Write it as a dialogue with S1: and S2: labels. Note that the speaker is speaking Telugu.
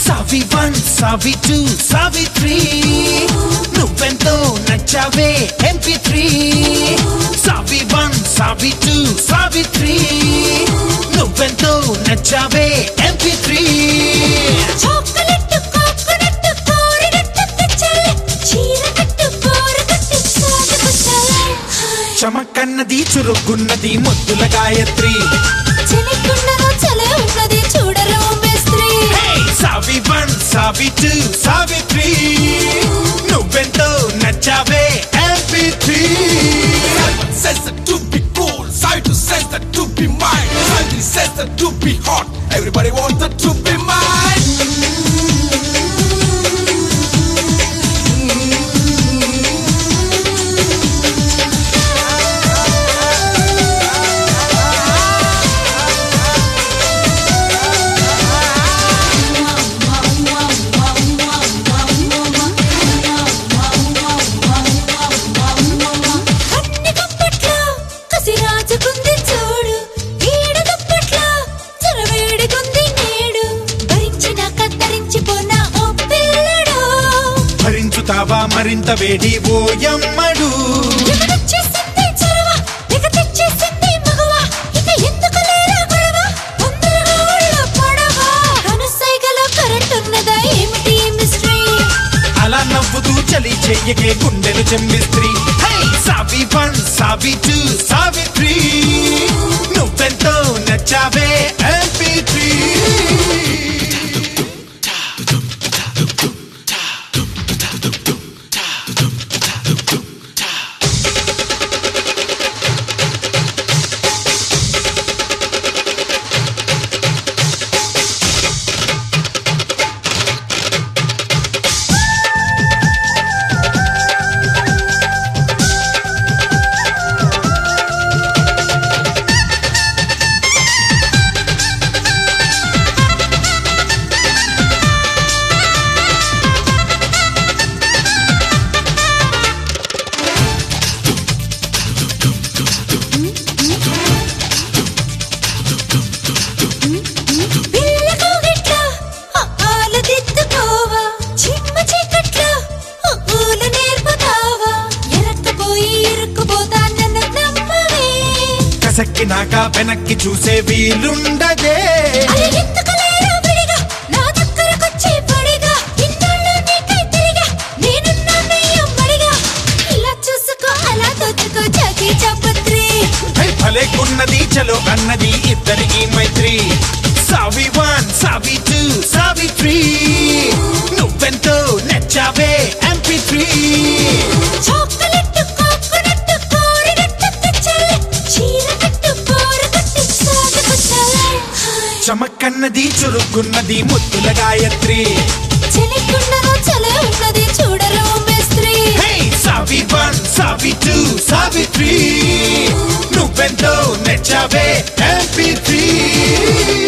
S1: సావి వన్ సావి టూ సావి త్రీ నువ్వెంతో నచ్చావే ఎంపీ త్రీ సావి వన్ సావి టూ సావి త్రీ నువ్వెంతో నచ్చావే ఎంపీ త్రీ
S2: చాక్లెట్ కోకోనట్ కోరినట్టు తెచ్చాలి చీర కట్టు కూర కట్టు సాగబుచ్చాలి
S1: చమకన్నది చురుకున్నది ముద్దుల గాయత్రి
S2: చలికున్నదో చలే ఉన్నది చూడరు మేస్త్రి
S1: సావి వన్ సావి టూ సావి త్రీ నువ్వెంతో నచ్చావే MP three
S3: says that to be cool, side says that to be mine, side says that to be hot. Everybody wants that to be mine.
S2: అన్ని దుప్పట్లో కసి రాజుకుంది చూడు ఈడ దుప్పట్లో చరవేడికుంది నేడు భరించిన కత్తరించిపోనా ఓ పిల్లడు
S1: భరించుతావా మరింత వేడి ఓయమ్మడు
S2: ఎగడొచ్చేసింది చొరవ, ఎగ తెచ్చేసింది మగవ. ఇక ఎందుకు లేరా గొడవ? తొందరగా ఒళ్ళో పడవ. కనుసైగలో కరెంటున్నదా ఏమిటి ఈ మిస్టరీ?
S1: అలా నవ్వుతూ చలి చెయ్యకే గుండెలు చెంబిస్త్రీ సావి వన్ సావి టూ సావి త్రీ నువ్వెంతో నచ్చావే ఎంపీ త్రీ
S2: పిల్ల కౌగిట్లో అఆలు దిద్దుకోవా. చిమ్మ చీకట్లో ఊలు నేర్పుతావా? ఎరక్కపోయి ఇరుక్కుపోతా నన్ను నమ్మవే.
S1: కసక్కినాక వెనక్కి చూసే వీలుండదే
S2: అరే ఎందుకు లేరా విడిగా? నా దగ్గరకొచ్చి పడిగా. ఇన్నాళ్ళు నీకై తిరిగా. నేనున్నాను ఎమ్మడిగా. ఇలా చూసుకో అలా దోచుకో జాకీ చాపత్రి
S1: హై, భలేకున్నది చలో అన్నది ఇద్దరికి మైత్రి సావి వన్ సావి టూ సావి త్రీ నువ్వెంతో నచ్చావే ఎంపీ త్రీ
S2: చాక్లెట్ కోకోనట్ కోరినట్టు తెచ్చాలి చీర కట్టు కూర కట్టు సాగబుచ్చాలి
S1: చమకన్నది చురుకున్నది ముద్దుల గాయత్రి
S2: చలికున్నదో చలే ఉన్నది చూడరు మేస్త్రి
S1: హే సావి వన్ సావి టూ సావి త్రీ నువ్వెంతో నచ్చావే ఎంపీ త్రీ